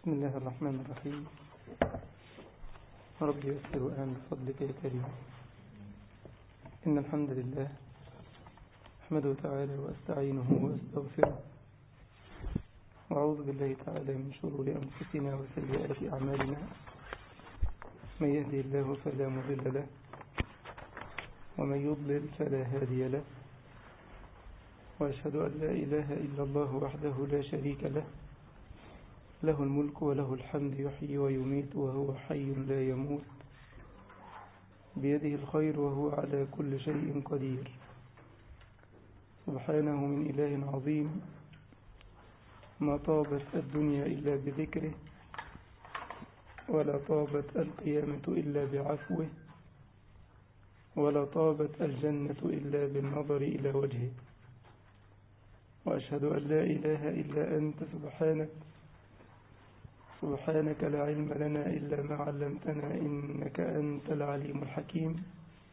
بسم الله الرحمن الرحيم رب يسر وأعن بفضلك يا كريم إن الحمد لله أحمده تعالى وأستعينه وأستغفره وأعوذ بالله تعالى من شرور أنفسنا وسيئات أعمالنا من يهدي الله فلا مضل له ومن يضلل فلا هادي له وأشهد أن لا إله إلا الله وحده لا شريك له له الملك وله الحمد يحيي ويميت وهو حي لا يموت بيده الخير وهو على كل شيء قدير سبحانه من إله عظيم ما طابت الدنيا إلا بذكره ولا طابت القيامة إلا بعفوه ولا طابت الجنة إلا بالنظر إلى وجهه وأشهد أن لا إله إلا أنت سبحانك سبحانك لا علم لنا إلا ما علمتنا إنك أنت العليم الحكيم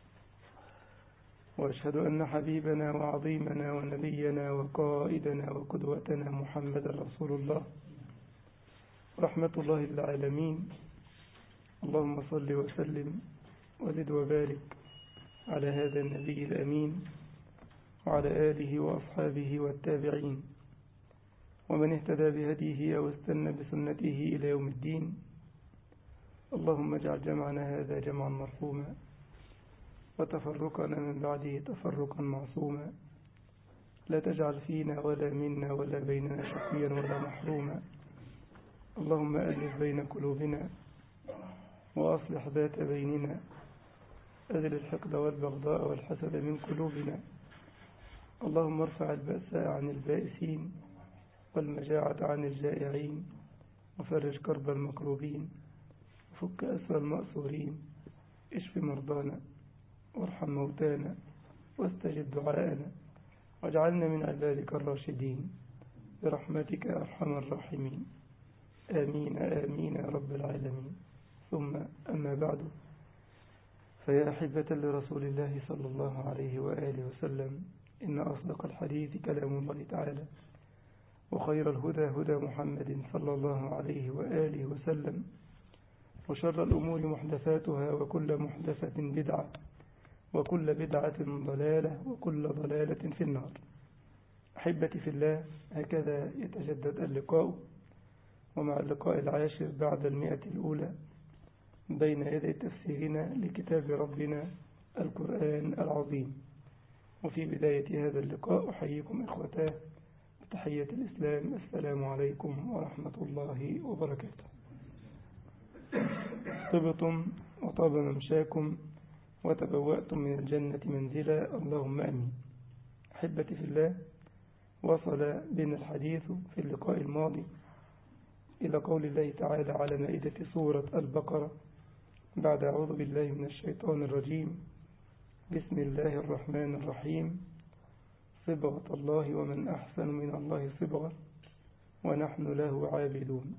وأشهد أن حبيبنا وعظيمنا ونبينا وقائدنا وقدوتنا محمد رسول الله رحمة الله للعالمين اللهم صل وسلم وزد وبارك على هذا النبي الأمين وعلى آله وأصحابه والتابعين ومن اهتدى بهديه أو استنى بسنته إلى يوم الدين اللهم اجعل جمعنا هذا جمعا مرحوما وتفرقنا من بعده تفرقا معصوما لا تجعل فينا ولا منا ولا بيننا شقيا ولا محروما اللهم ألف بين قلوبنا وأصلح ذات بيننا أذل الحقد والبغضاء والحسد من قلوبنا اللهم ارفع البأساء عن البائسين والمجاعة عن الجائعين وفرج كرب المكروبين وفك أسر المأسورين اشف مرضانا وارحم موتانا واستجب دعاءنا واجعلنا من عبادك الراشدين برحمتك يا أرحم الراحمين آمين آمين يا رب العالمين ثم أما بعد فيا أحبة لرسول الله صلى الله عليه وآله وسلم إن أصدق الحديث كلام الله تعالى وخير الهدى هدى محمد صلى الله عليه وآله وسلم وشر الأمور محدثاتها وكل محدثة بدعة وكل بدعة ضلالة وكل ضلالة في النار أحبتي في الله هكذا يتجدد اللقاء ومع اللقاء العاشر بعد المئة الأولى بين يدي تفسيرنا لكتاب ربنا القرآن العظيم وفي بداية هذا اللقاء أحييكم إخوتاه بتحية الإسلام السلام عليكم ورحمة الله وبركاته طبتم وطاب ممشاكم وتبوأتم من الجنة منزلا اللهم أمين أحبتي في الله وصل بنا الحديث في اللقاء الماضي إلى قول الله تعالى على مائدة سورة البقرة بعد أعوذ بالله من الشيطان الرجيم بسم الله الرحمن الرحيم صبغة الله ومن أحسن من الله صبغة ونحن له عابدون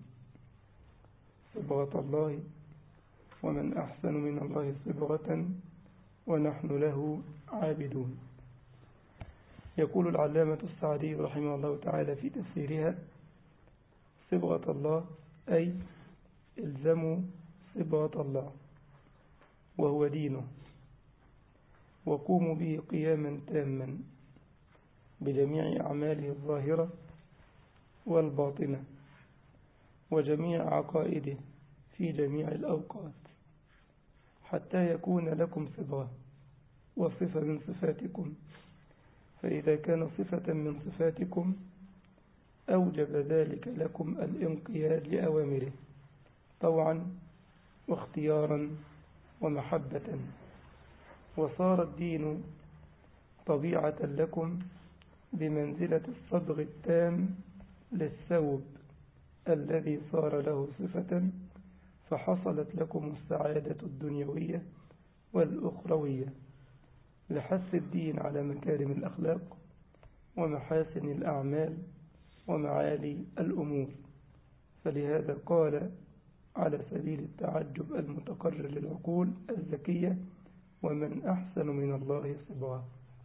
صبغة الله ومن أحسن من الله صبغة ونحن له عابدون يقول العلامة السعدي رحمه الله تعالى في تفسيرها صبغة الله أي الزموا صبغة الله وهو دينه وقوموا به قياما تاما بجميع أعماله الظاهرة والباطنة وجميع عقائده في جميع الأوقات حتى يكون لكم صبغة وصفة من صفاتكم فإذا كان صفة من صفاتكم أوجب ذلك لكم الانقياد لأوامره طوعا واختيارا ومحبة وصار الدين طبيعة لكم بمنزلة الصبغ التام للثوب الذي صار له صفة فحصلت لكم السعادة الدنيوية والأخروية لحث الدين على مكارم الأخلاق ومحاسن الأعمال ومعالي الأمور فلهذا قال على سبيل التعجب المتقرر للعقول الذكية ومن أحسن من الله صبغة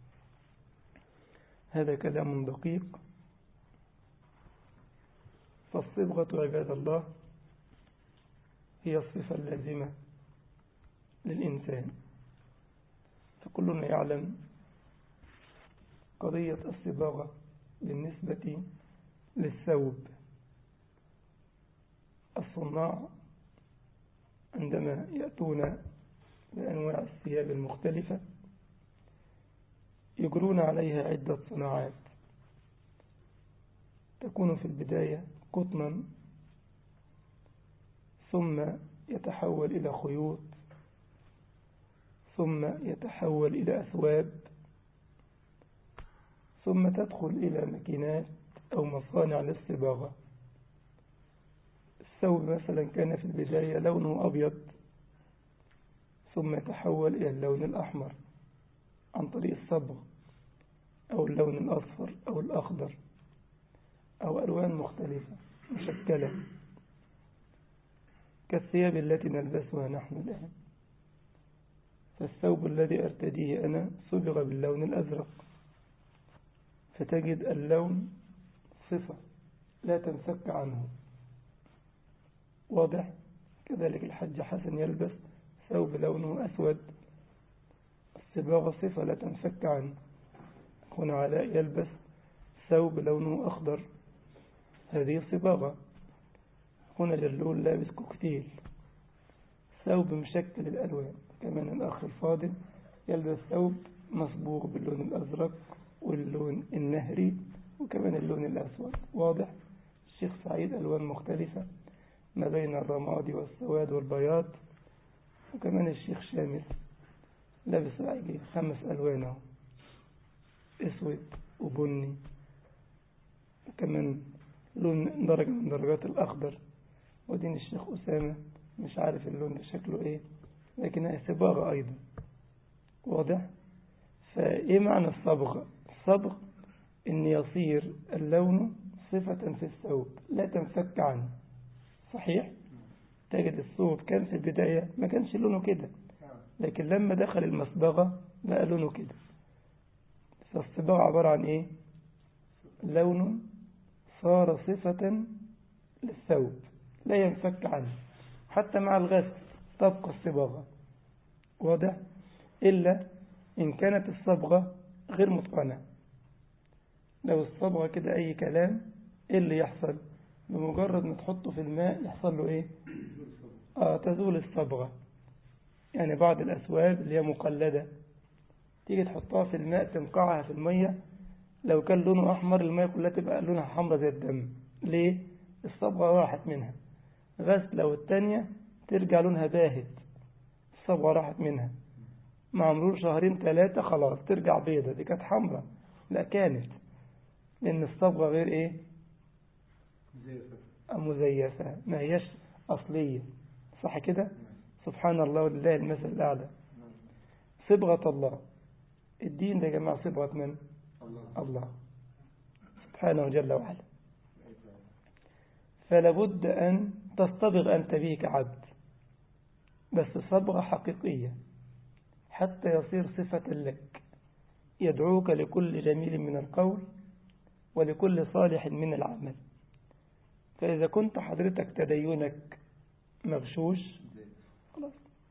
هذا كلام دقيق فالصبغة عباد الله هي الصفة اللازمة للإنسان فكلنا يعلم قضية الصباغة بالنسبة للثوب الصناع عندما يأتون بأنواع الثياب المختلفة يجرون عليها عدة صناعات تكون في البداية قطنا ثم يتحول إلى خيوط ثم يتحول إلى أثواب ثم تدخل إلى ماكينات أو مصانع للصباغة الثوب مثلا كان في البداية لونه أبيض ثم يتحول إلى اللون الأحمر عن طريق الصبغ أو اللون الأصفر أو الأخضر أو ألوان مختلفة مشكلة كالثياب التي نلبسها نحن الآن فالثوب الذي أرتديه أنا صبغ باللون الأزرق فتجد اللون صفة لا تنفك عنه واضح كذلك الحج حسن يلبس ثوب لونه أسود الصباغة صفة لا تنفك عنه هنا علاء يلبس ثوب لونه أخضر هذه صباغة هنا جلول لابس كوكتيل ثوب مشكل الألوان كمان الأخ الفاضل يلبس ثوب مصبوغ باللون الأزرق واللون النهري وكمان اللون الأسود واضح الشيخ سعيد ألوان مختلفة ما بين الرمادي والسواد والبياض وكمان الشيخ شامس لابس عجيب خمس ألوان اسود وبني وكمان لون درجة من درجات الأخضر ودين الشيخ أسامة مش عارف اللون ده شكله ايه لكنها صباغة أيضا واضح فايه معنى الصبغ الصبغ ان يصير اللون صفة في الثوب لا تنفك عنه صحيح تجد الثوب كان في البداية ما كانش لونه كده لكن لما دخل المصبغة بقى لونه كده فالصباغة عبارة عن ايه لون صار صفة للثوب لا ينفك عنه حتى مع الغسل تبقى الصباغة واضح إلا إن كانت الصبغة غير متقنة لو الصبغة كده أي كلام إيه اللي يحصل بمجرد ما تحطه في الماء يحصل له إيه آه تزول الصبغة يعني بعض الأسواب اللي هي مقلدة تيجي تحطها في الماء تنقعها في المية لو كان لونه أحمر المية كلها تبقى لونها حمرا زي الدم ليه الصبغة راحت منها غسلة والتانية ترجع لونها باهت الصبغة راحت منها مع مرور شهرين ثلاثة خلاص ترجع بيضة دي كانت حمرا لا كانت لأن الصبغة غير إيه مزيفة ما هيش أصلية صح كده سبحان الله ولله المثل الأعلى صبغة الله الدين ده يا جماعة صبغة من الله سبحانه جل وعلا فلابد أن تصطبغ أنت به كعبد بس صبغة حقيقية حتى يصير صفة لك يدعوك لكل جميل من القول ولكل صالح من العمل فإذا كنت حضرتك تدينك مغشوش خلاص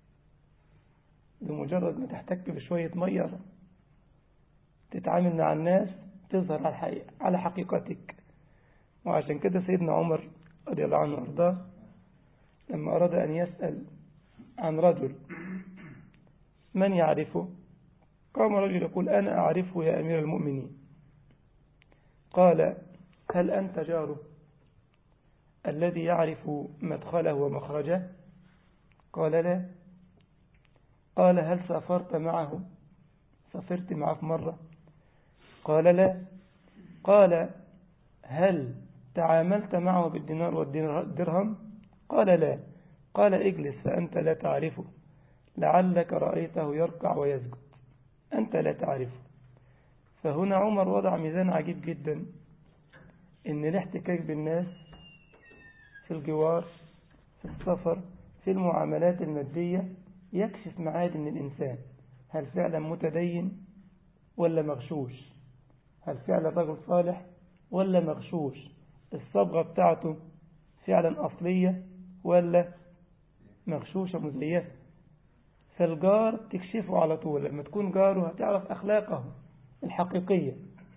بمجرد ما تحتك بشوية مية تتعامل مع الناس تظهر على, الحقيقة على حقيقتك وعشان كده سيدنا عمر رضي الله عنه وارضاه لما أراد أن يسأل عن رجل من يعرفه قام رجل يقول أنا أعرفه يا أمير المؤمنين قال هل أنت جاره الذي يعرف مدخله ومخرجه قال لا قال هل سافرت معه سافرت معه في مرة قال لا قال هل تعاملت معه بالدينار والدرهم قال لا قال اجلس فأنت لا تعرفه لعلك رأيته يركع ويسجد أنت لا تعرفه فهنا عمر وضع ميزان عجيب جدا إن الاحتكاك بالناس في الجوار في السفر في المعاملات المادية يكشف معادن الإنسان هل فعلا متدين ولا مغشوش هل فعلا رجل صالح ولا مغشوش الصبغة بتاعته فعلا أصلية ولا مغشوشة مزيفة فالجار تكشفه على طول لما تكون جاره هتعرف أخلاقه الحقيقية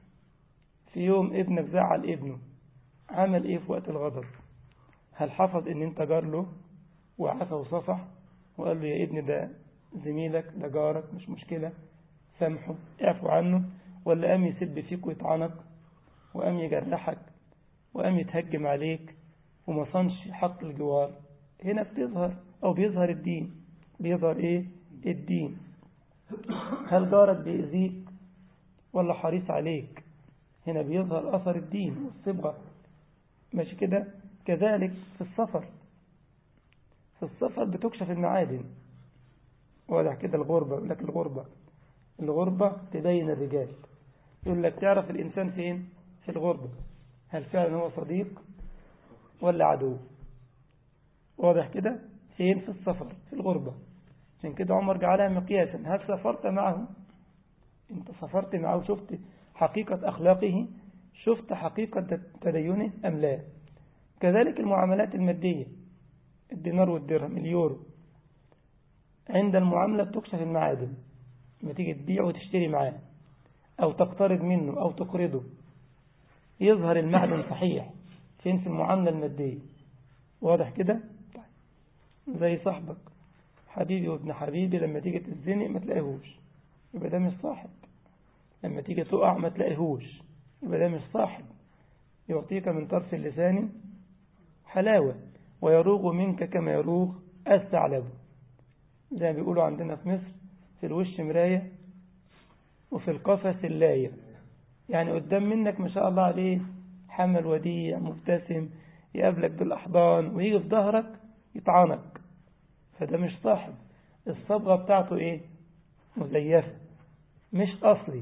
في يوم ابنك زعل ابنه عمل ايه في وقت الغضب هل حفظ ان انت جار له وعفى وصفح وقال له يا ابني ده زميلك ده جارك مش مشكلة سامحه اعفو عنه ولا قام يسب فيك ويطعنك وقام يجرحك وقام يتهجم عليك وما صنش حق الجوار هنا بتظهر او بيظهر الدين بيظهر ايه الدين هل جارك بيأذيك ولا حريص عليك هنا بيظهر أثر الدين والصبغة ماشي كده كذلك في السفر في السفر بتكشف المعادن واضح كده الغربة يقول لك الغربة الغربة تبين الرجال يقول لك تعرف الإنسان فين في الغربة هل فعلا هو صديق ولا عدو واضح كده فين في السفر في الغربة عشان كده عمر جعلها مقياسا هل سافرت معه انت سافرت معه شفت حقيقة أخلاقه شفت حقيقة تدينه أم لا كذلك المعاملات المادية الدينار والدرهم اليورو عند المعاملة بتكشف المعادن لما تيجي تبيع وتشتري معاه أو تقترض منه أو تقرضه يظهر المعدن صحيح فين في المعاملة المادية واضح كده زي صاحبك حبيبي وابن حبيبي لما تيجي تتزنق ما تلاقيهوش يبقى ده مش صاحب لما تيجي تقع ما تلاقيهوش يبقى ده مش صاحب يعطيك من طرف اللسان حلاوة ويروغ منك كما يروغ الثعلب زي ما بيقولوا عندنا في مصر في الوش مراية وفي القفص اللاية يعني قدام منك ما شاء الله عليه حمل وديع مبتسم يقابلك بالأحضان ويجي في ظهرك يطعنك فده مش صاحب الصبغة بتاعته ايه مزيفة مش أصلي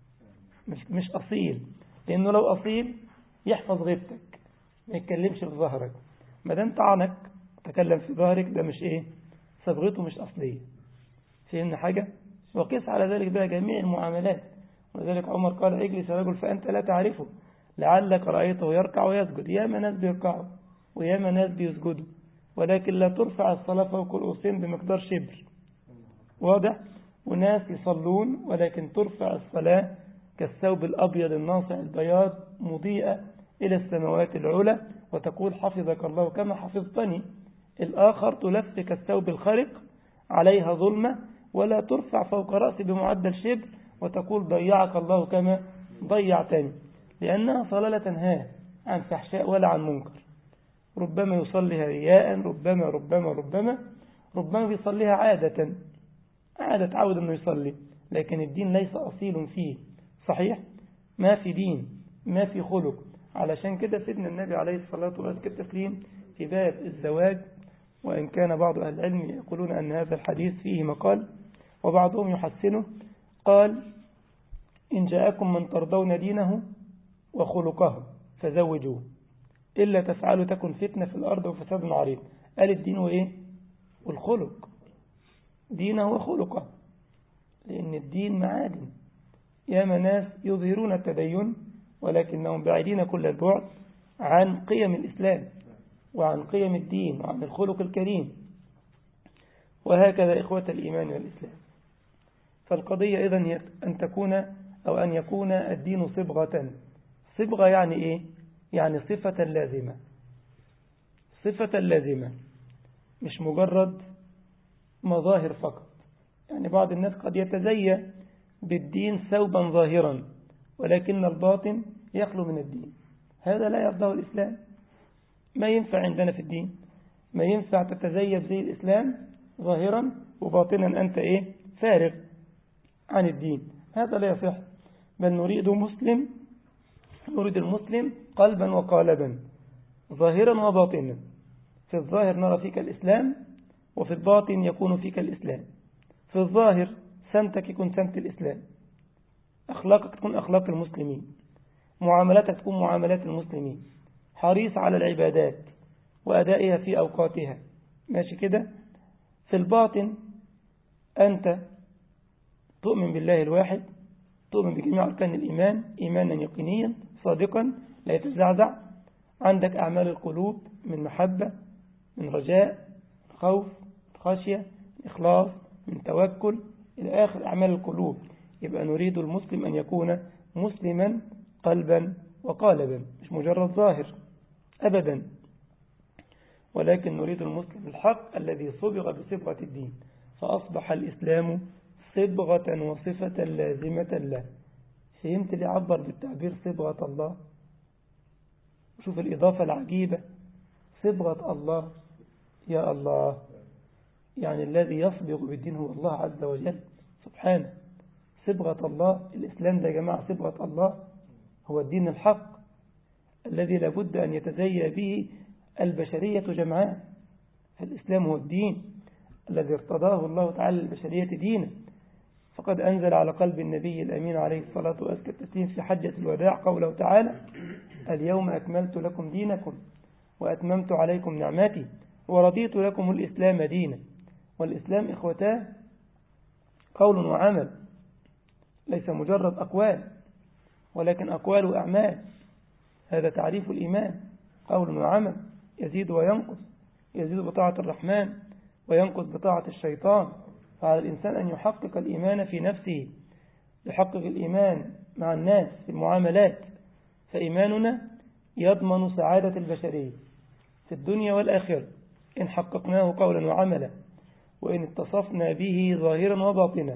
مش, مش أصيل لأنه لو أصيل يحفظ غيبتك ما يتكلمش في ظهرك ما دام طعنك تكلم في ظهرك ده مش ايه صبغته مش أصلية فهمنا حاجة وقيس على ذلك بقى جميع المعاملات ولذلك عمر قال اجلس رجل فأنت لا تعرفه لعلك رأيته يركع ويسجد ياما ناس بيركعوا وياما ناس بيسجدوا ولكن لا ترفع الصلاة فوق الأوسين بمقدار شبر واضح وناس يصلون ولكن ترفع الصلاة كالثوب الأبيض الناصع البياض مضيئة إلى السماوات العلى وتقول حفظك الله كما حفظتني الآخر تلف كالثوب الخرق عليها ظلمة ولا ترفع فوق رأسي بمعدل شبر وتقول ضيعك الله كما ضيعتني لأنها صلاة لا تنهاه عن فحشاء ولا عن منكر ربما يصليها رياء ربما ربما ربما ربما بيصليها عادة عادة تعود أنه يصلي لكن الدين ليس أصيل فيه صحيح ما في دين ما في خلق علشان كده سيدنا النبي عليه الصلاة والتسليم في باب الزواج وإن كان بعض أهل العلم يقولون أن هذا الحديث فيه مقال وبعضهم يحسنه قال إن جاءكم من ترضون دينه وخلقه فزوجوه إلا تفعلوا تكن فتنة في الأرض وفساد عريض قال الدين وإيه والخلق دينه وخلقه لأن الدين معادن ياما ناس يظهرون التدين ولكنهم بعيدين كل البعد عن قيم الإسلام وعن قيم الدين وعن الخلق الكريم وهكذا إخوة الإيمان والإسلام فالقضية إذن هي أن تكون أو أن يكون الدين صبغة صبغة يعني إيه يعني صفة لازمة صفة لازمة مش مجرد مظاهر فقط يعني بعض الناس قد يتزين بالدين ثوبا ظاهرا ولكن الباطن يخلو من الدين هذا لا يرضاه الإسلام ما ينفع عندنا في الدين ما ينفع تتزيب زي الإسلام ظاهرا وباطنا أنت إيه فارغ عن الدين هذا لا يصح بل نريد مسلم نريد المسلم قلبا وقالبا ظاهرا وباطنا في الظاهر نرى فيك الإسلام وفي الباطن يكون فيك الإسلام في الظاهر سمتك يكون سمت الإسلام أخلاقك تكون أخلاق المسلمين معاملاتك تكون معاملات المسلمين حريص على العبادات وأدائها في أوقاتها ماشي كده في الباطن أنت تؤمن بالله الواحد تؤمن بجميع أركان الإيمان إيمانا يقينيا صادقا لا يتزعزع عندك أعمال القلوب من محبة من رجاء خوف خشية إخلاص من توكل إلى آخر أعمال القلوب يبقى نريد المسلم أن يكون مسلما قلبا وقالبا مش مجرد ظاهر أبدا ولكن نريد المسلم الحق الذي صبغ بصبغة الدين فأصبح الإسلام صبغة وصفة لازمة له فهمت اللي عبر بالتعبير صبغة الله شوف الإضافة العجيبة صبغة الله يا الله يعني الذي يصبغ بالدين هو الله عز وجل سبحانه صبغة الله الإسلام ده يا جماعة صبغة الله هو الدين الحق الذي لابد أن يتزيى به البشرية جمعاء فالإسلام هو الدين الذي ارتضاه الله تعالى للبشرية دينا فقد أنزل على قلب النبي الأمين عليه الصلاة والسلام في حجة الوداع قوله تعالى اليوم أكملت لكم دينكم وأتممت عليكم نعمتي ورضيت لكم الإسلام دينا والإسلام إخوتاه قول وعمل ليس مجرد أقوال ولكن أقوال وأعمال هذا تعريف الإيمان قول وعمل يزيد وينقص يزيد بطاعة الرحمن وينقص بطاعة الشيطان فعلى الإنسان أن يحقق الإيمان في نفسه يحقق الإيمان مع الناس في المعاملات فإيماننا يضمن سعادة البشرية في الدنيا والآخرة إن حققناه قولا وعملا وإن اتصفنا به ظاهرا وباطنا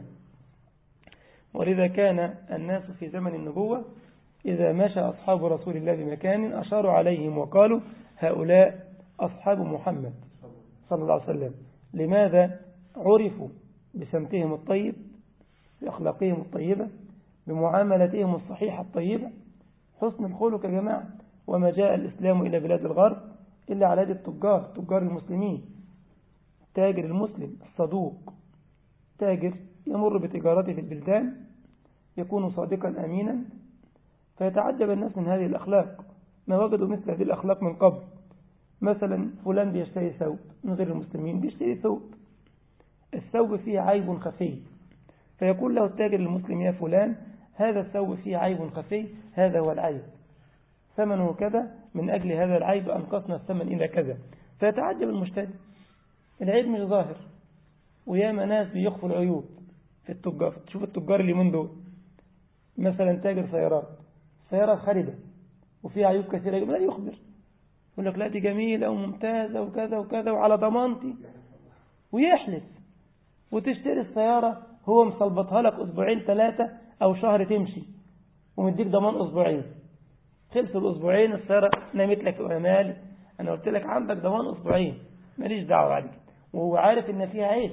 ولذا كان الناس في زمن النبوة إذا مشى أصحاب رسول الله بمكان أشاروا عليهم وقالوا هؤلاء أصحاب محمد صلى الله عليه وسلم لماذا عرفوا بسمتهم الطيب بأخلاقهم الطيبة بمعاملتهم الصحيحة الطيبة حسن الخلق يا جماعة وما جاء الإسلام إلى بلاد الغرب إلا على يد التجار تجار المسلمين تاجر المسلم الصدوق تاجر يمر بتجارته في البلدان يكون صادقا أمينا فيتعجب الناس من هذه الأخلاق ما وجدوا مثل هذه الأخلاق من قبل مثلا فلان بيشتري ثوب من غير المسلمين بيشتري ثوب الثوب فيه عيب خفي فيقول له التاجر المسلم يا فلان هذا الثوب فيه عيب خفي هذا هو العيب ثمنه كذا من أجل هذا العيب أنقصنا الثمن إلى كذا فيتعجب المشتري العيب مش ظاهر وياما ناس بيخفوا العيوب في التجار تشوف التجار اللي من دول مثلا تاجر سيارات سيارة خربة وفيها عيوب كثيرة لا يخبر يقول لك لا دي جميلة وممتازة وكذا وكذا وعلى ضمانتي ويحلف وتشتري السيارة هو مصلبطها لك أسبوعين ثلاثة أو شهر تمشي ومديك ضمان أسبوعين خلص الأسبوعين السيارة نامت لك وأنا مالي أنا قلت لك عندك ضمان أسبوعين ماليش دعوة بعد كده وهو عارف إن فيها عيب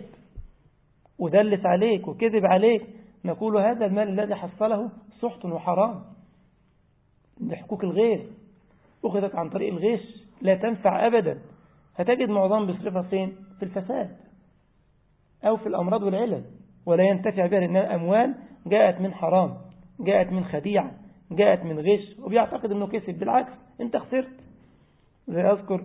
ودلس عليك وكذب عليك نقول هذا المال الذي حصله سحت وحرام لحقوق الغير أخذت عن طريق الغش لا تنفع أبدا هتجد معظم بيصرفها فين في الفساد أو في الأمراض والعلل ولا ينتفع بها لأنها أموال جاءت من حرام جاءت من خديعة جاءت من غش وبيعتقد أنه كسب بالعكس أنت خسرت زي أذكر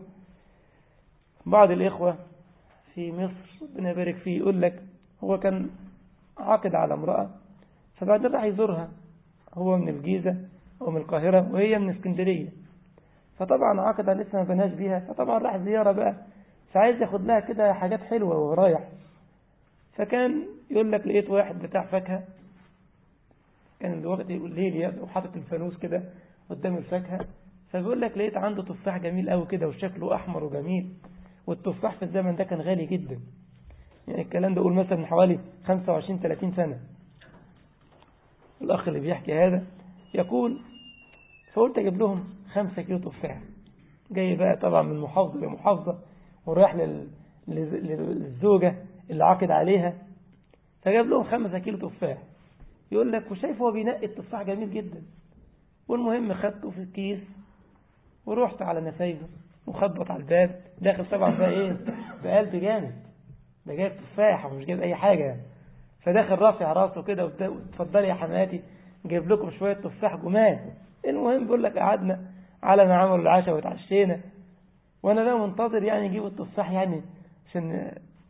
بعض الإخوة في مصر ربنا يبارك فيه يقول لك هو كان عاقد على امرأة فبعدين راح يزورها هو من الجيزة أو من القاهرة وهي من اسكندرية فطبعا عقد لسه ما بناش بيها فطبعا راح زيارة بقى فعايز ياخد لها كده حاجات حلوة وهو رايح فكان يقول لك لقيت واحد بتاع فاكهة كان الوقت الليل يبقى وحاطط الفانوس كده قدام الفاكهة فبيقول لك لقيت عنده تفاح جميل قوي كده وشكله أحمر وجميل والتفاح في الزمن ده كان غالي جدا يعني الكلام ده يقول مثلا من حوالي 25 30 سنة الأخ اللي بيحكي هذا يقول فقلت أجيب لهم خمسة كيلو تفاح جاي بقى طبعا من محافظة لمحافظة ورايح لل... للزوجة اللي عاقد عليها فجاب لهم خمسة كيلو تفاح يقول لك وشايف هو بينقي التفاح جميل جدا والمهم خدته في الكيس ورحت على نفايفه وخبط على الباب داخل طبعا بقى ايه بقلب جامد ده جايب تفاح ومش جايب اي حاجة يعني فداخل رافع راسه كده واتفضلي يا حماتي جايب لكم شوية تفاح جمال المهم بيقول لك قعدنا على ما عملوا العشاء واتعشينا وانا بقى منتظر يعني يجيبوا التفاح يعني عشان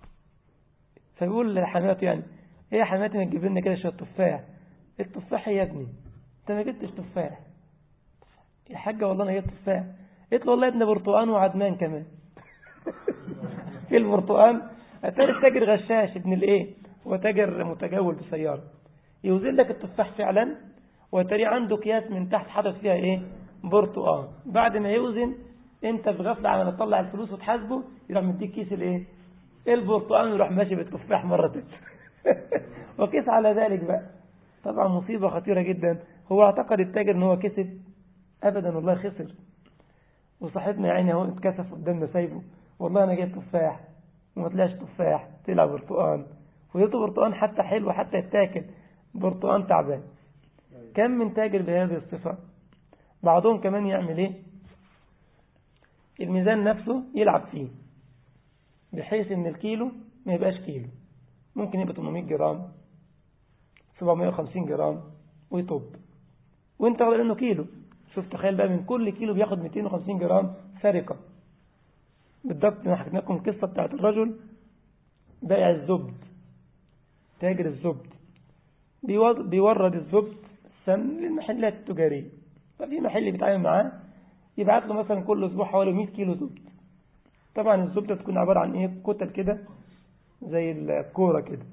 فبيقول لحماته يعني ايه يا حماتي ما تجيب لنا كده شويه تفاح التفاح يا ابني انت ما جبتش تفاح يا حاجه والله انا جبت تفاح قلت له والله ابن برتقان وعدمان كمان في البرتقان هتلاقي التاجر غشاش ابن الايه هو تاجر متجول بسيارة يوزن لك التفاح فعلا وتري عنده اكياس من تحت حاطط فيها ايه برتقال بعد ما يوزن انت في غفله على ما تطلع الفلوس وتحاسبه يروح مديك كيس الايه البرتقال ويروح ماشي بالتفاح مره تانية وقيس على ذلك بقى طبعا مصيبه خطيره جدا هو اعتقد التاجر ان هو كسب ابدا والله خسر وصاحبنا يا عيني اهو اتكسف قدامنا سايبه والله انا جايب تفاح وما طلعش تفاح طلع برتقال ويطلع برتقال حتى حلو حتى يتاكل برتقال تعبان كم من تاجر بهذه الصفة بعضهم كمان يعمل ايه الميزان نفسه يلعب فيه بحيث ان الكيلو ما يبقاش كيلو ممكن يبقى 800 جرام 750 جرام ويطب وانت واخد انه كيلو شوف تخيل بقى من كل كيلو بياخد 250 جرام سرقة بالضبط انا حكيت لكم القصة بتاعت الرجل بائع الزبد تاجر الزبد بيورد الزبد السمن للمحلات التجارية ففي محل بيتعامل معاه يبعت له مثلا كل اسبوع حوالي 100 كيلو زبد طبعا الزبدة تكون عبارة عن ايه كتل كده زي الكورة كده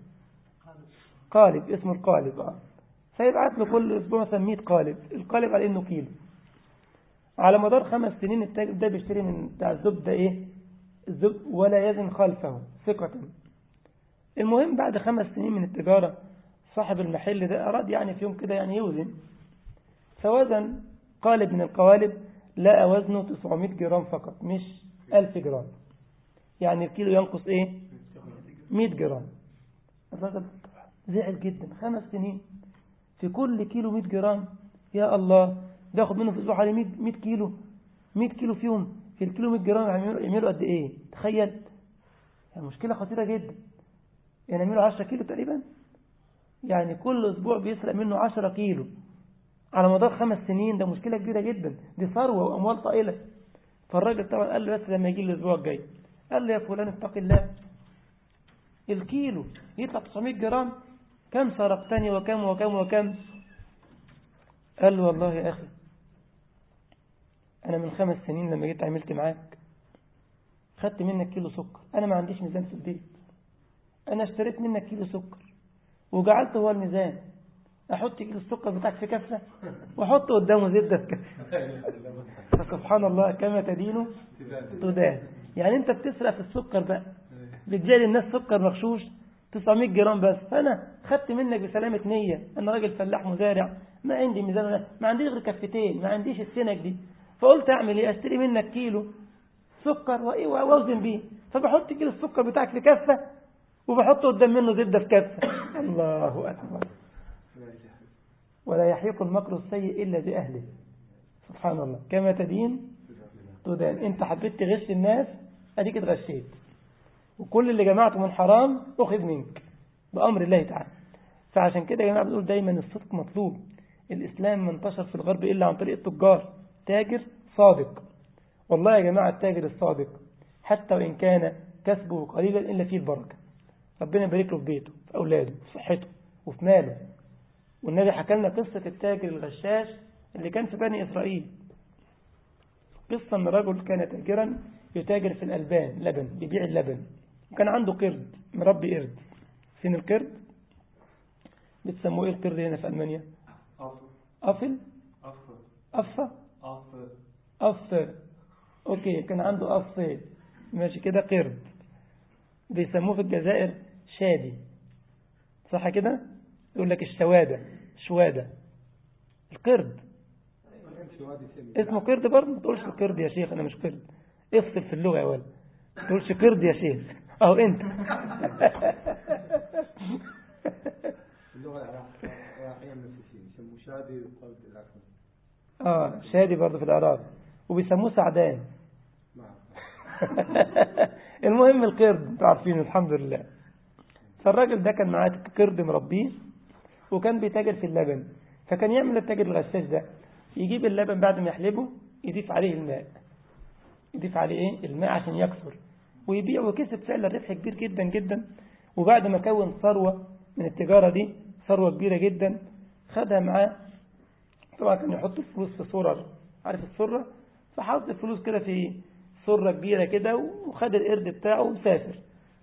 قالب اسمه القالب اه فيبعت له كل اسبوع مثلا 100 قالب القالب على انه كيلو على مدار خمس سنين التاجر ده بيشتري من بتاع الزبدة ايه الزبد ولا يزن خلفه ثقة المهم بعد خمس سنين من التجارة صاحب المحل ده أراد يعني في يوم كده يعني يوزن فوزن قالب من القوالب لقى وزنه 900 جرام فقط مش 1000 جرام يعني الكيلو ينقص ايه 100 جرام الراجل زعل جدا خمس سنين في كل كيلو 100 جرام يا الله بياخد منه في الاسبوع حوالي 100 100 كيلو 100 كيلو فيهم في الكيلو 100 جرام يعملوا قد ايه تخيل يعني مشكله خطيره جدا يعني يعملوا 10 كيلو تقريبا يعني كل اسبوع بيسرق منه 10 كيلو على مدار خمس سنين ده مشكله كبيره جدا دي ثروه واموال طائله فالراجل طبعا قال له بس لما يجي الاسبوع الجاي قال له يا فلان اتق الله الكيلو يطلع 900 جرام كم سرقتني وكم وكم وكم قال له والله يا أخي أنا من خمس سنين لما جيت عملت معاك خدت منك كيلو سكر أنا ما عنديش ميزان في البيت أنا اشتريت منك كيلو سكر وجعلته هو الميزان أحط كيلو السكر بتاعك في كفة وأحط قدامه زبدة في كفة فسبحان الله كما تدين تدان يعني أنت بتسرق في السكر بقى بتجالي الناس سكر مغشوش 900 جرام بس فأنا خدت منك بسلامة نية أنا راجل فلاح مزارع ما عندي ميزان ما عنديش غير كفتين ما عنديش السنك دي فقلت أعمل إيه أشتري منك كيلو سكر وأوزن بيه فبحط كيلو السكر بتاعك في كفة وبحط قدام منه زبدة في كفة الله أكبر ولا يحيق المكر السيء إلا بأهله سبحان الله كما تدين تدان أنت حبيت تغش الناس أديك اتغشيت وكل اللي جمعته من حرام أخذ منك بأمر الله تعالى فعشان كده يا جماعة بنقول دايما الصدق مطلوب الإسلام ما انتشر في الغرب إلا عن طريق التجار تاجر صادق والله يا جماعة التاجر الصادق حتى وإن كان كسبه قليلا إلا فيه البركة ربنا يبارك له في بيته في أولاده في صحته وفي ماله والنبي حكى لنا قصة التاجر الغشاش اللي كان في بني إسرائيل قصة أن رجل كان تاجرا يتاجر في الألبان لبن بيبيع اللبن وكان عنده قرد مربي قرد فين القرد بتسموه ايه القرد هنا في ألمانيا أفل أفة أفة أوكي كان عنده أفة ماشي كده قرد بيسموه في الجزائر شادي صح كده يقول لك الشوادة شوادة القرد اسمه قرد برضه ما تقولش قرد يا شيخ أنا مش قرد افصل في اللغة يا ولد ما تقولش قرد يا شيخ أهو أنت اللغة العراقية نفسيين يسموه شادي وقلب العفو اه شادي برضه في العراق وبيسموه سعدان المهم القرد انتوا عارفين الحمد لله فالراجل ده كان معاه قرد مربيه وكان بيتاجر في اللبن فكان يعمل التاجر الغشاش ده يجيب اللبن بعد ما يحلبه يضيف عليه الماء يضيف عليه ايه الماء عشان يكثر ويبيع وكسب فعلا ربح كبير جدا جدا وبعد ما كون ثروة من التجارة دي ثروة كبيرة جدا خدها معاه طبعا كان يحط الفلوس في صورة عارف الصرة فحط الفلوس كده في صرة كبيرة كده وخد القرد بتاعه وسافر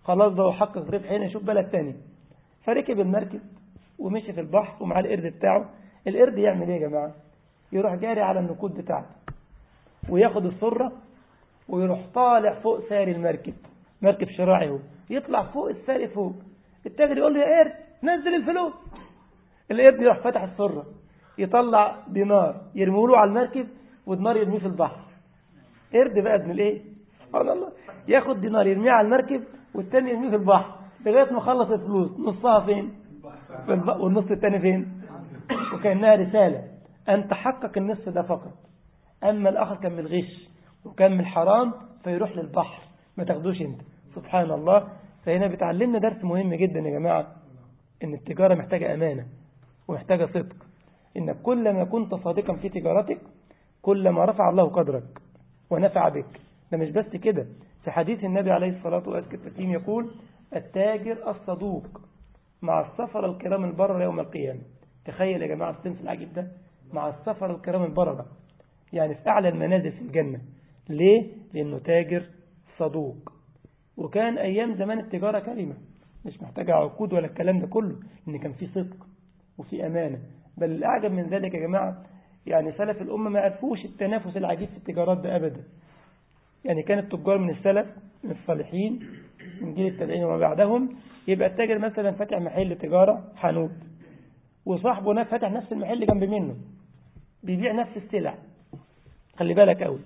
خلاص بقى وحقق ربح هنا يشوف بلد تاني فركب المركب ومشي في البحر ومع القرد بتاعه القرد يعمل ايه يا جماعة يروح جاري على النقود بتاعته وياخد السرة ويروح طالع فوق ساري المركب مركب شراعي هو يطلع فوق الساري فوق التاجر يقول له يا قرد نزل الفلوس القرد يروح فتح السرة يطلع دينار يرميه له على المركب ودينار يرميه في البحر قرد بقى ابن الايه سبحان الله ياخد دينار يرميه على المركب والتاني يرميه في البحر لغايه ما خلص الفلوس نصها فين في البحر والنص التاني فين وكانها رساله ان تحقق النصف ده فقط اما الاخر كان من الغش وكان من الحرام فيروح للبحر ما تاخدوش انت سبحان الله فهنا بتعلمنا درس مهم جدا يا جماعه ان التجاره محتاجه امانه ومحتاجه صدق انك كلما كنت صادقا في تجارتك كلما رفع الله قدرك ونفع بك ده مش بس كده في حديث النبي عليه الصلاة والسلام يقول التاجر الصدوق مع السفر الكرام البرر يوم القيامة تخيل يا جماعة الصنف العجيب ده مع السفر الكرام البررة يعني في أعلى المنازل في الجنة ليه؟ لأنه تاجر صدوق وكان أيام زمان التجارة كلمة مش محتاجة عقود ولا الكلام ده كله إن كان في صدق وفي أمانة بل الأعجب من ذلك يا جماعة يعني سلف الأمة ما عرفوش التنافس العجيب في التجارات ده أبدا يعني كان التجار من السلف من الصالحين من جيل التابعين وما بعدهم يبقى التاجر مثلا فاتح محل تجارة حانوت وصاحبه هناك فاتح نفس المحل جنب منه بيبيع نفس السلع خلي بالك قوي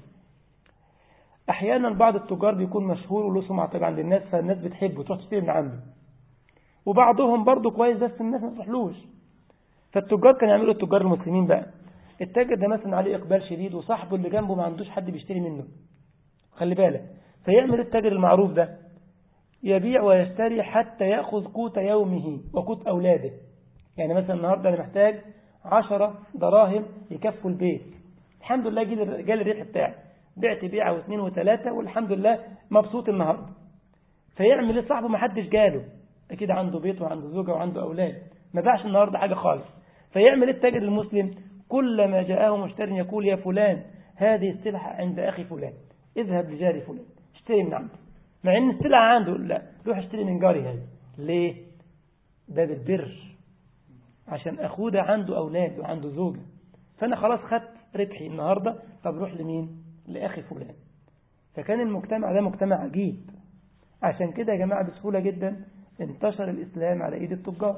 احيانا بعض التجار بيكون مشهور وله سمعه طبعا عند الناس فالناس بتحبه تروح تشتري من عنده وبعضهم برضه كويس بس الناس ما تروحلوش فالتجار كانوا يعملوا التجار المسلمين بقى التاجر ده مثلا عليه اقبال شديد وصاحبه اللي جنبه ما عندوش حد بيشتري منه خلي بالك فيعمل التاجر المعروف ده يبيع ويشتري حتى يأخذ قوت يومه وقوت أولاده يعني مثلا النهاردة أنا محتاج عشرة دراهم يكفوا البيت الحمد لله جالي الربح بتاعي بعت بيعة واثنين وثلاثة والحمد لله مبسوط النهاردة فيعمل ايه صاحبه ما حدش جاله أكيد عنده بيت وعنده زوجة وعنده أولاد ما باعش النهاردة حاجة خالص فيعمل التاجر المسلم كلما جاءه مشتري يقول يا فلان هذه السلعة عند أخي فلان اذهب لجاري فلان اشتري من عنده مع ان السلعة عنده لا روح اشتري من جاري هذا ليه ده بالبر عشان اخوه ده عنده اولاد وعنده زوجة فانا خلاص خدت ربحي النهاردة طب روح لمين لاخي فلان فكان المجتمع ده مجتمع عجيب عشان كده يا جماعة بسهولة جدا انتشر الاسلام على ايد التجار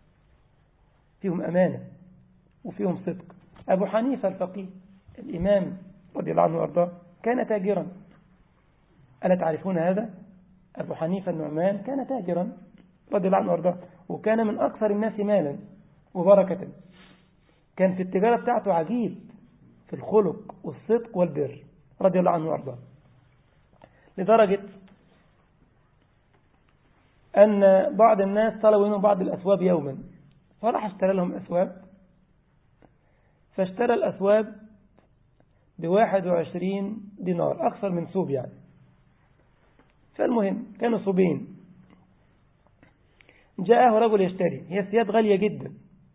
فيهم امانة وفيهم صدق ابو حنيفة الفقيه الامام رضي الله عنه وارضاه كان تاجرا ألا تعرفون هذا أبو حنيفة النعمان كان تاجرا رضي الله عنه وارضاه وكان من أكثر الناس مالا وبركة كان في التجارة بتاعته عجيب في الخلق والصدق والبر رضي الله عنه وارضاه لدرجة أن بعض الناس طلبوا منه بعض الأثواب يوما فراح اشترى لهم أثواب فاشترى الأثواب بواحد وعشرين دينار أكثر من صوب يعني فالمهم كانوا صوبين جاءه رجل يشتري هي ثياب غالية جدا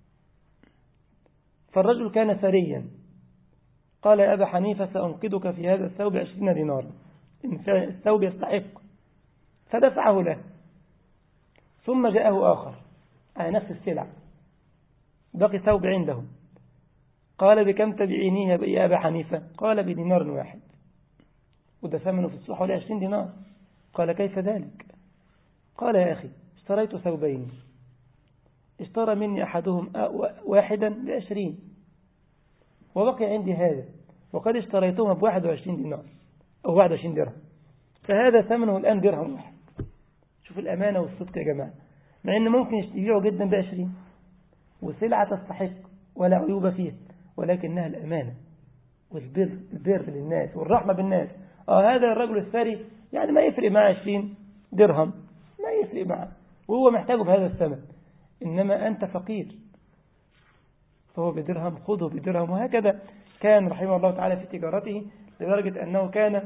فالرجل كان ثريا قال يا أبا حنيفة سأنقذك في هذا الثوب عشرين دينار إن الثوب يستحق فدفعه له ثم جاءه آخر على نفس السلع بقي ثوب عنده قال بكم تبعينيه يا أبا حنيفة قال بدينار واحد وده ثمنه في الصحة ولا عشرين دينار قال كيف ذلك قال يا أخي اشتريت ثوبين اشترى مني أحدهم واحدا بعشرين وبقي عندي هذا وقد اشتريتهما بواحد وعشرين دينار أو واحد وعشرين درهم فهذا ثمنه الآن درهم واحد شوف الأمانة والصدق يا جماعة مع أن ممكن يبيعوا جدا بعشرين وسلعة تستحق ولا عيوب فيها ولكنها الأمانة والبر البر للناس والرحمة بالناس آه هذا الرجل الثري يعني ما يفرق معه 20 درهم ما يفرق معه وهو محتاجه بهذا الثمن إنما أنت فقير فهو بدرهم خذه بدرهم وهكذا كان رحمه الله تعالى في تجارته لدرجة أنه كان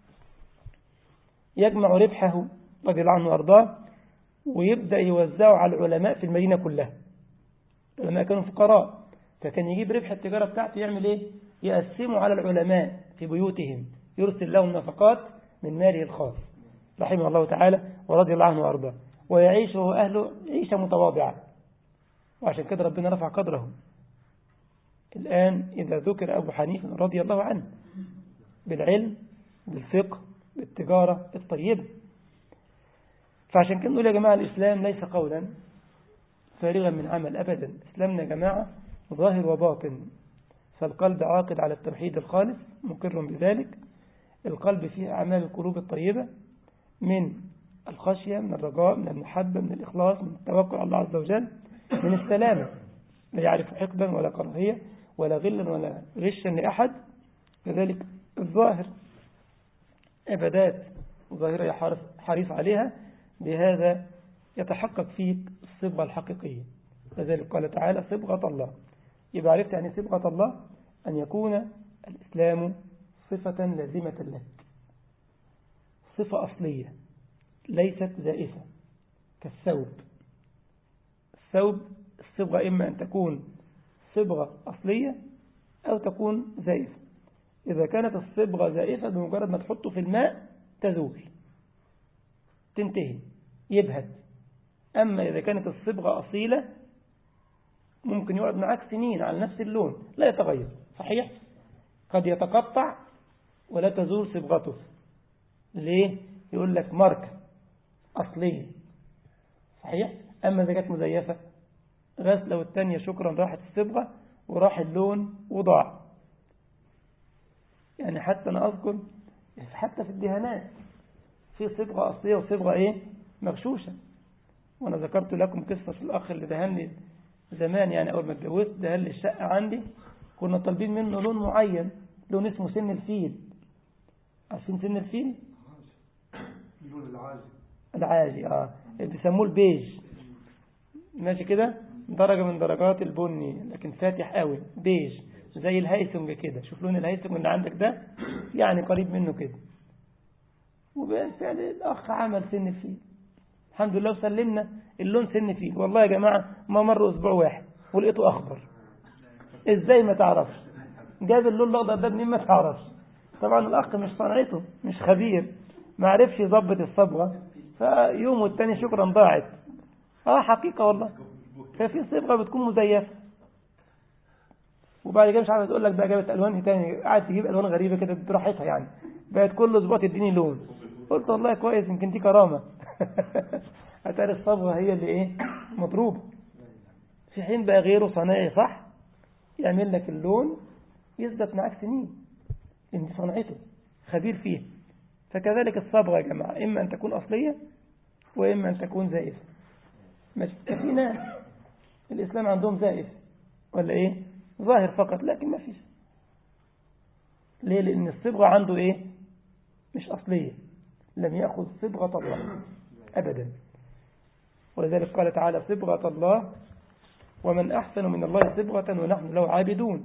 يجمع ربحه رضي الله عنه وأرضاه ويبدأ يوزعه على العلماء في المدينة كلها العلماء كانوا فقراء فكان يجيب ربح التجارة بتاعته يعمل إيه يقسمه على العلماء في بيوتهم يرسل لهم نفقات من ماله الخاص رحمه الله تعالى ورضي الله عنه وأرضاه ويعيش هو أهله عيشة متواضعة وعشان كده ربنا رفع قدره الآن إذا ذكر أبو حنيفة رضي الله عنه بالعلم بالفقه بالتجارة الطيبة فعشان كده نقول يا جماعة الإسلام ليس قولا فارغا من عمل أبدا إسلامنا يا جماعة ظاهر وباطن فالقلب عاقد على التوحيد الخالص مقر بذلك القلب فيه أعمال القلوب الطيبة من الخشية من الرجاء من المحبة من الإخلاص من التوكل على الله عز وجل من السلامة لا يعرف حقدا ولا كراهية ولا غلا ولا غشا لأحد كذلك الظاهر عبادات ظاهرة حريص عليها بهذا يتحقق فيك الصبغة الحقيقية لذلك قال تعالى صبغة الله يبقى عرفت يعني صبغة الله أن يكون الإسلام صفة لازمة لك صفة أصلية ليست زائفة كالثوب الثوب الصبغة إما أن تكون صبغة أصلية أو تكون زائفة إذا كانت الصبغة زائفة بمجرد ما تحطه في الماء تزول تنتهي يبهت أما إذا كانت الصبغة أصيلة ممكن يقعد معك سنين على نفس اللون لا يتغير صحيح قد يتقطع ولا تزول صبغته ليه يقول لك ماركة أصلية صحيح أما إذا كانت مزيفة غسلة والتانية شكرا راحت الصبغة وراح اللون وضاع يعني حتى أنا أذكر حتى في الدهانات في صبغة أصلية وصبغة إيه مغشوشة وأنا ذكرت لكم قصة الأخ اللي دهني زمان يعني أول ما اتجوزت دهن لي الشقة عندي كنا طالبين منه لون معين لون اسمه سن الفيل عارفين سن الفيل اللون العاجي العاجي اه بيسموه البيج ماشي كده درجة من درجات البني لكن فاتح قوي بيج زي الهيسنج كده شوف لون الهيسنج اللي عندك ده يعني قريب منه كده وبالفعل الأخ عمل سن الفيل الحمد لله وسلمنا اللون سن فيل والله يا جماعة ما مر أسبوع واحد ولقيته أخضر إزاي ما تعرفش جاب اللون الأخضر ده منين ما تعرفش طبعا الأخ مش صنعته مش خبير ما عرفش يظبط الصبغة فيوم والتاني شكرا ضاعت اه حقيقة والله ففي صبغة بتكون مزيفة وبعد كده مش عارف تقول لك بقى جابت الوان تاني قاعد تجيب الوان غريبه كده براحتها يعني بقت كل اسبوع تديني لون قلت والله كويس يمكن دي كرامه اتاري الصبغه هي اللي ايه مضروبه في حين بقى غيره صناعي صح يعمل لك اللون يثبت معاك سنين ان دي صنعته خبير فيه فكذلك الصبغه يا جماعه اما ان تكون اصليه واما ان تكون زائفه ماشي في ناس الاسلام عندهم زائف ولا ايه ظاهر فقط لكن ما فيش ليه لأن الصبغة عنده إيه مش أصلية لم يأخذ صبغة الله أبدا ولذلك قال تعالى صبغة الله ومن أحسن من الله صبغة ونحن له عابدون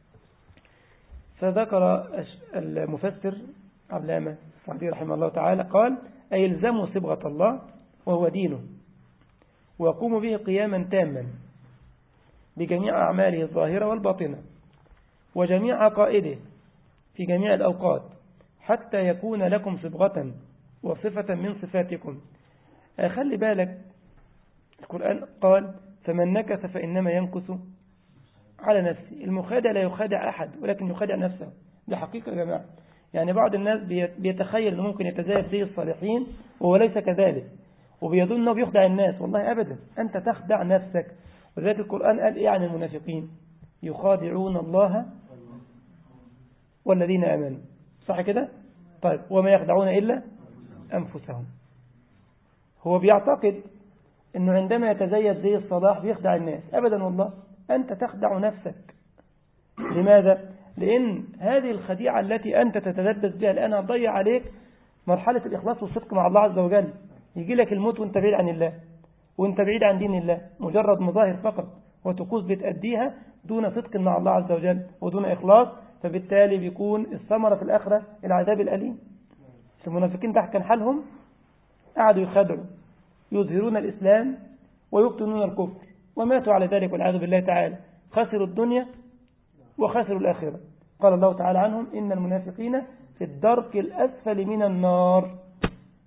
فذكر المفسر علامة سعدي رحمه الله تعالى قال أي الزموا صبغة الله وهو دينه وقوموا به قياما تاما بجميع أعماله الظاهرة والباطنة وجميع عقائده في جميع الأوقات حتى يكون لكم صبغة وصفة من صفاتكم خلي بالك القرآن قال فمن نكث فإنما ينكث على نفسه المخادع لا يخادع أحد ولكن يخادع نفسه دي حقيقة يا جماعة يعني بعض الناس بيتخيل أنه ممكن يتزايد زي الصالحين وهو ليس كذلك وبيظن أنه بيخدع الناس والله أبدا أنت تخدع نفسك ولذلك القرآن قال إيه عن المنافقين يخادعون الله والذين آمنوا صح كده طيب وما يخدعون إلا أنفسهم هو بيعتقد أنه عندما يتزيد زي الصلاح بيخدع الناس أبدا والله أنت تخدع نفسك لماذا؟ لأن هذه الخديعة التي أنت تتلبس بها الآن هتضيع عليك مرحلة الإخلاص والصدق مع الله عز وجل يجي لك الموت وانت بعيد عن الله وانت بعيد عن دين الله مجرد مظاهر فقط وطقوس بتأديها دون صدق مع الله عز وجل ودون إخلاص فبالتالي بيكون الثمرة في الآخرة العذاب الأليم المنافقين تحت كان حالهم قعدوا يخدعوا يظهرون الإسلام ويبطنون الكفر وماتوا على ذلك والعياذ بالله تعالى خسروا الدنيا وخسروا الآخرة قال الله تعالى عنهم إن المنافقين في الدرك الأسفل من النار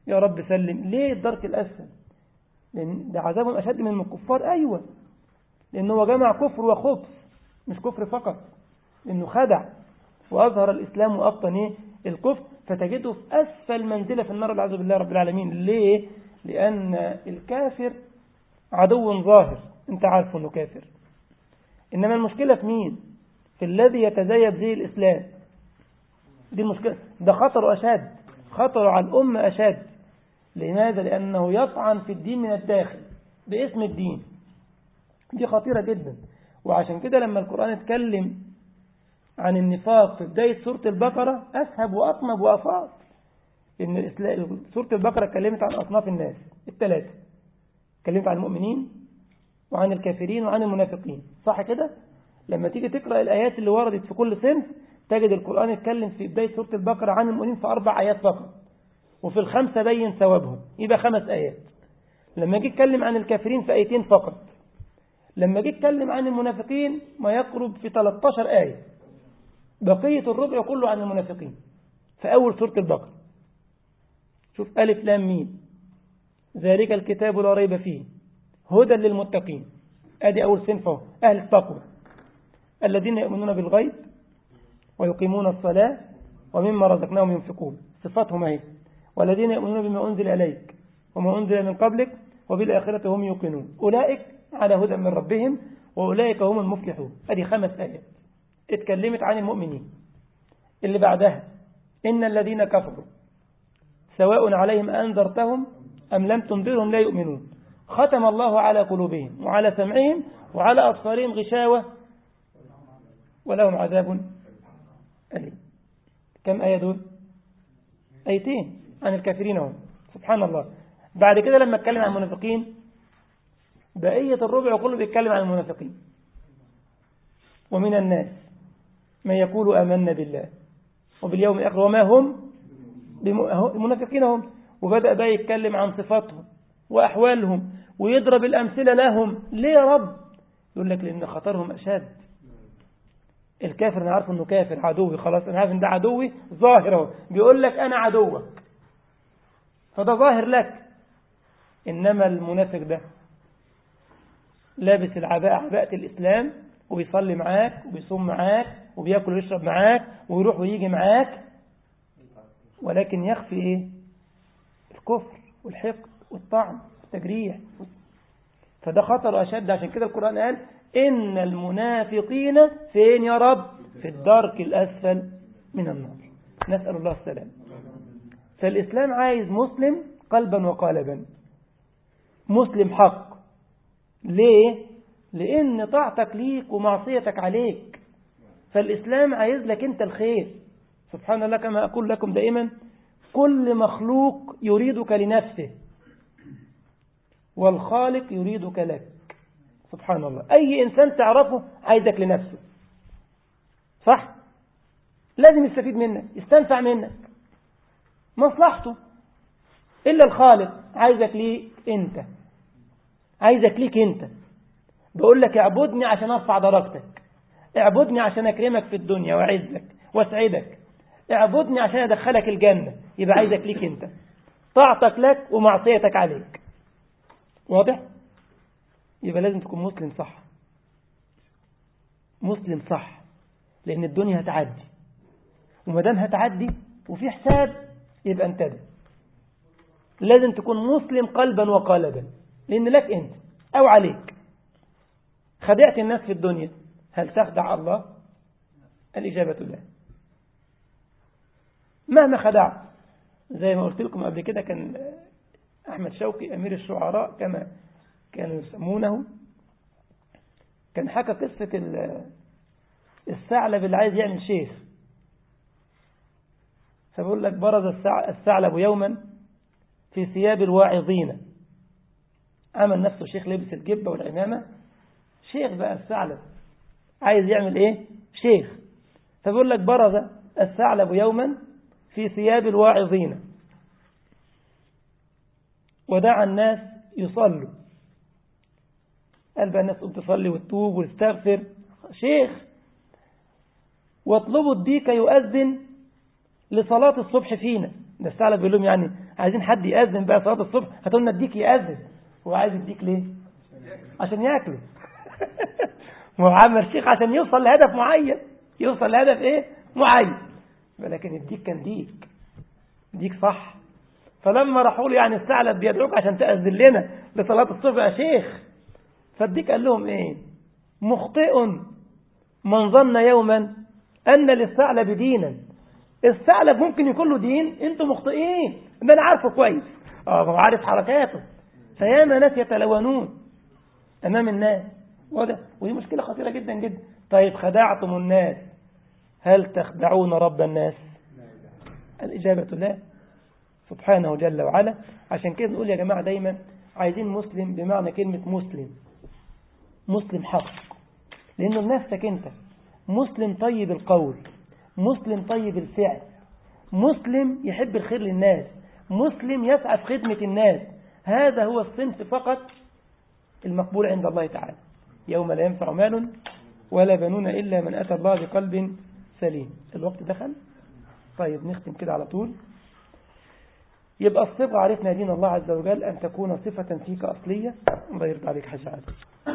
يا رب سلم ليه الدرك الأسفل لأن ده عذابهم أشد من الكفار أيوة لأنه هو جمع كفر وخبث مش كفر فقط لأنه خدع وأظهر الإسلام وأبطن إيه الكفر فتجده في أسفل منزلة في النار والعياذ بالله رب العالمين ليه؟ لأن الكافر عدو ظاهر أنت عارف أنه كافر إنما المشكلة في مين؟ في الذي يتزيد زي الإسلام دي المشكلة ده خطر أشد خطر على الأمة أشد لماذا؟ لأنه يطعن في الدين من الداخل باسم الدين دي خطيرة جدا وعشان كده لما القرآن اتكلم عن النفاق في بداية سورة البقرة أسهب وأطنب وأفاض إن سورة البقرة اتكلمت عن أصناف الناس الثلاثة اتكلمت عن المؤمنين وعن الكافرين وعن المنافقين صح كده؟ لما تيجي تقرأ الآيات اللي وردت في كل صنف تجد القرآن يتكلم في بداية سورة البقرة عن المؤمنين في أربع آيات فقط وفي الخمسة بين ثوابهم يبقى خمس آيات لما جه يتكلم عن الكافرين في آيتين فقط لما جه يتكلم عن المنافقين ما يقرب في 13 آية بقية الربع كله عن المنافقين في أول سورة البقرة شوف ألف لام ميم ذلك الكتاب لا ريب فيه هدى للمتقين أدي أول صنف أهو أهل التقوى الذين يؤمنون بالغيب ويقيمون الصلاة ومما رزقناهم ينفقون صفاتهم اهي والذين يؤمنون بما أنزل إليك وما أنزل من قبلك وبالآخرة هم يوقنون أولئك على هدى من ربهم وأولئك هم المفلحون هذه خمس آيات اتكلمت عن المؤمنين اللي بعدها إن الذين كفروا سواء عليهم أنذرتهم أم لم تنذرهم لا يؤمنون ختم الله على قلوبهم وعلى سمعهم وعلى أبصارهم غشاوة ولهم عذاب أليم كم آية دول آيتين عن الكافرين هم سبحان الله بعد كده لما اتكلم عن المنافقين بقية الربع كله بيتكلم عن المنافقين ومن الناس من يقول آمنا بالله وباليوم الآخر وما هم المنافقين هم وبدأ بقى يتكلم عن صفاتهم وأحوالهم ويضرب الأمثلة لهم ليه يا رب يقول لك لأن خطرهم أشد الكافر أنا عارف أنه كافر عدوي خلاص أنا عارف أن ده عدوي ظاهر اهو بيقول لك أنا عدوك فده ظاهر لك إنما المنافق ده لابس العباءة عباءة الإسلام وبيصلي معاك وبيصوم معاك وبياكل ويشرب معاك ويروح ويجي معاك ولكن يخفي إيه الكفر والحقد والطعن والتجريح فده خطر أشد عشان كده القرآن قال إن المنافقين فين يا رب في الدرك الأسفل من النار نسأل الله السلام فالإسلام عايز مسلم قلبا وقالبا مسلم حق ليه لأن طاعتك ليك ومعصيتك عليك فالإسلام عايز لك أنت الخير سبحان الله كما أقول لكم دائما كل مخلوق يريدك لنفسه والخالق يريدك لك سبحان الله أي إنسان تعرفه عايزك لنفسه صح لازم يستفيد منك يستنفع منك مصلحته إلا الخالق عايزك ليك أنت عايزك ليك أنت بقول لك اعبدني عشان أرفع درجتك اعبدني عشان أكرمك في الدنيا وأعزك وأسعدك اعبدني عشان أدخلك الجنة يبقى عايزك ليك أنت طاعتك لك ومعصيتك عليك واضح؟ يبقى لازم تكون مسلم صح مسلم صح لأن الدنيا هتعدي وما دام هتعدي وفي حساب يبقى انتبه لازم تكون مسلم قلبا وقالبا لأن لك أنت أو عليك خدعت الناس في الدنيا هل تخدع الله الإجابة لا مهما خدعت زي ما قلت لكم قبل كده كان أحمد شوقي أمير الشعراء كما كانوا يسمونه كان حكى قصة الثعلب اللي عايز يعمل شيخ فبقول لك برز الثعلب يوما في ثياب الواعظين عمل نفسه شيخ لبس الجبة والعمامة شيخ بقى الثعلب عايز يعمل ايه شيخ فبقول لك برز الثعلب يوما في ثياب الواعظين ودعا الناس يصلوا قال بقى الناس تقوم تصلي وتتوب وتستغفر شيخ واطلبوا الديك يؤذن لصلاة الصبح فينا ده الثعلب بيقول لهم يعني عايزين حد يأذن بقى صلاة الصبح هتقول لنا اديك يأذن هو عايز يديك ليه عشان ياكله ما هو عمل الشيخ عشان يوصل لهدف معين يوصل لهدف ايه معين ولكن الديك كان ديك ديك صح فلما راحوا له يعني الثعلب بيدعوك عشان تأذن لنا لصلاة الصبح يا شيخ فالديك قال لهم ايه مخطئ من ظن يوما أن للثعلب دينا الثعلب ممكن يكون له دين انتم مخطئين ده انا عارفه كويس اه هو عارف حركاته فياما ناس يتلونون امام الناس وده ودي مشكله خطيره جدا جدا طيب خدعتم الناس هل تخدعون رب الناس الاجابه لا سبحانه جل وعلا عشان كده نقول يا جماعه دايما عايزين مسلم بمعنى كلمه مسلم مسلم حق لانه لنفسك انت مسلم طيب القول مسلم طيب الفعل مسلم يحب الخير للناس مسلم يسعى في خدمة الناس هذا هو الصنف فقط المقبول عند الله تعالى يوم لا ينفع مال ولا بنون إلا من أتى الله بقلب سليم الوقت دخل طيب نختم كده على طول يبقى الصفة عرفنا دين الله عز وجل أن تكون صفة فيك أصلية الله يرضى عليك حاجة عادي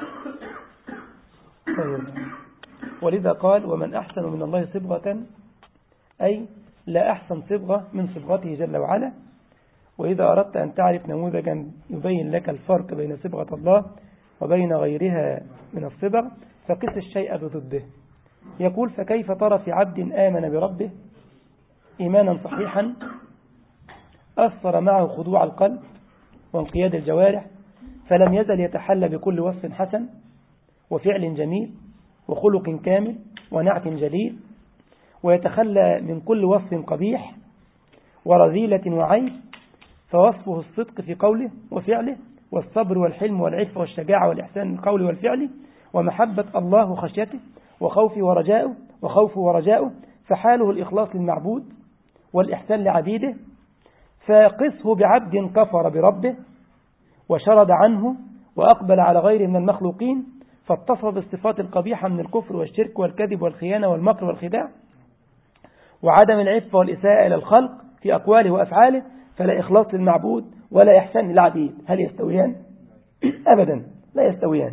طيب ولذا قال ومن أحسن من الله صبغة أي لا أحسن صبغة من صبغته جل وعلا وإذا أردت أن تعرف نموذجا يبين لك الفرق بين صبغة الله وبين غيرها من الصبغ فقس الشيء بضده يقول فكيف ترى في عبد آمن بربه إيمانا صحيحا أثر معه خضوع القلب وانقياد الجوارح فلم يزل يتحلى بكل وصف حسن وفعل جميل وخلق كامل ونعت جليل ويتخلى من كل وصف قبيح ورذيلة وعيب فوصفه الصدق في قوله وفعله والصبر والحلم والعفة والشجاعة والإحسان القول والفعل ومحبة الله وخشيته وخوفه ورجاؤه وخوفه ورجاؤه فحاله الإخلاص للمعبود والإحسان لعبيده فقسه بعبد كفر بربه وشرد عنه وأقبل على غيره من المخلوقين فاتصف بالصفات القبيحة من الكفر والشرك والكذب والخيانة والمكر والخداع وعدم العفة والإساءة إلى الخلق في أقواله وأفعاله فلا إخلاص للمعبود ولا إحسان للعبيد هل يستويان؟ أبدا لا يستويان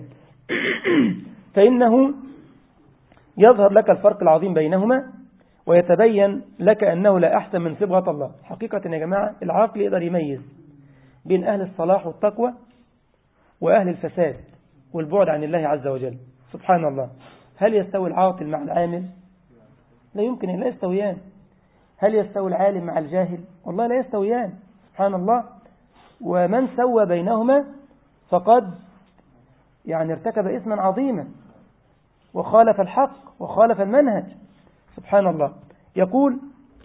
فإنه يظهر لك الفرق العظيم بينهما ويتبين لك أنه لا أحسن من صبغة الله حقيقة يا جماعة العقل يقدر يميز بين أهل الصلاح والتقوى وأهل الفساد والبعد عن الله عز وجل سبحان الله هل يستوي العاطل مع العامل لا يمكن لا يستويان هل يستوي العالم مع الجاهل والله لا يستويان سبحان الله ومن سوى بينهما فقد يعني ارتكب إثما عظيما وخالف الحق وخالف المنهج سبحان الله يقول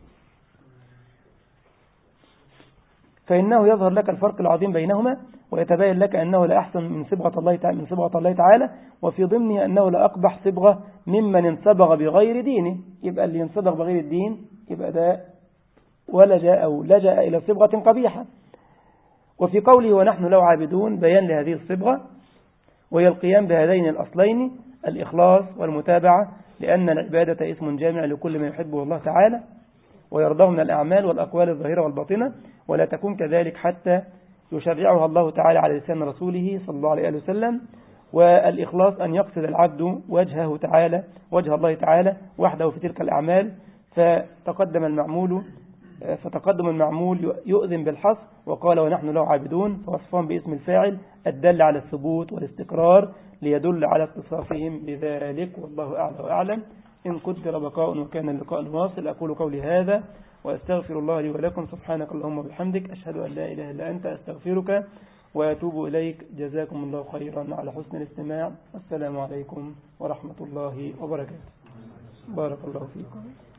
فإنه يظهر لك الفرق العظيم بينهما ويتبين لك أنه لا أحسن من صبغة الله تعالى من صبغة الله تعالى وفي ضمنه أنه لا أقبح صبغة ممن انصبغ بغير دينه يبقى اللي ينصبغ بغير الدين يبقى ده ولجأ أو لجأ إلى صبغة قبيحة وفي قوله ونحن لو عابدون بيان لهذه الصبغة وهي القيام بهذين الأصلين الإخلاص والمتابعة لأن العبادة اسم جامع لكل ما يحبه الله تعالى ويرضاه من الأعمال والأقوال الظاهرة والباطنة ولا تكون كذلك حتى يشرعها الله تعالى على لسان رسوله صلى الله عليه وسلم والإخلاص أن يقصد العبد وجهه تعالى وجه الله تعالى وحده في تلك الأعمال فتقدم المعمول فتقدم المعمول يؤذن بالحصر وقال ونحن له عابدون فوصفهم باسم الفاعل الدل على الثبوت والاستقرار ليدل على اتصافهم بذلك والله أعلى وأعلم إن قدر بقاء وكان اللقاء واصل أقول قولي هذا وأستغفر الله لي ولكم سبحانك اللهم وبحمدك أشهد أن لا إله إلا أنت أستغفرك وأتوب إليك جزاكم الله خيرا على حسن الاستماع السلام عليكم ورحمة الله وبركاته بارك الله فيكم